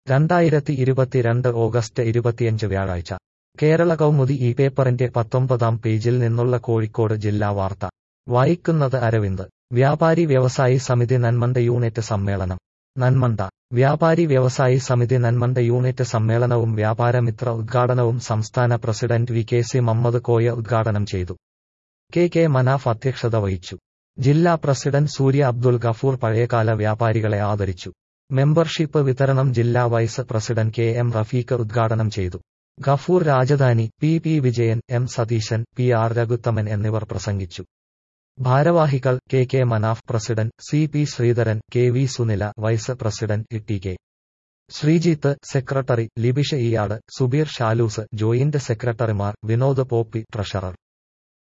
രണ്ടായിരത്തി ഇരുപത്തിരണ്ട് ഓഗസ്റ്റ് ഇരുപത്തിയഞ്ച് വ്യാഴാഴ്ച കേരള കൗമുദി ഈ പേപ്പറിന്റെ പത്തൊമ്പതാം പേജിൽ നിന്നുള്ള കോഴിക്കോട് ജില്ലാ വാർത്ത വായിക്കുന്നത് അരവിന്ദ് വ്യാപാരി വ്യവസായി സമിതി നന്മണ്ട യൂണിറ്റ് സമ്മേളനം നന്മണ്ട വ്യാപാരി വ്യവസായി സമിതി നന്മണ്ട യൂണിറ്റ് സമ്മേളനവും വ്യാപാരമിത്ര ഉദ്ഘാടനവും സംസ്ഥാന president V K C Mammad Koya ഉദ്ഘാടനം ചെയ്തു കെ കെ മനാഫ് അധ്യക്ഷത വഹിച്ചു ജില്ലാ പ്രസിഡന്റ് സൂര്യ അബ്ദുൽ ഗഫൂർ പഴയകാല വ്യാപാരികളെ ആദരിച്ചു മെമ്പർഷിപ്പ് വിതരണം ജില്ലാ vice president K M Rafeeq ഉദ്ഘാടനം ചെയ്തു Gafoor Rajadhani P P Vijayan M Satheesan P R Raghuthaman എന്നിവർ പ്രസംഗിച്ചു ഭാരവാഹികൾ K K Manaf president C P Sreedharan K V Sunila vice president T K Sreejith secretary Libisha Iyad Subeer Shaloos joint സെക്രട്ടറിമാർ വിനോദ് പോപ്പി ട്രഷറർ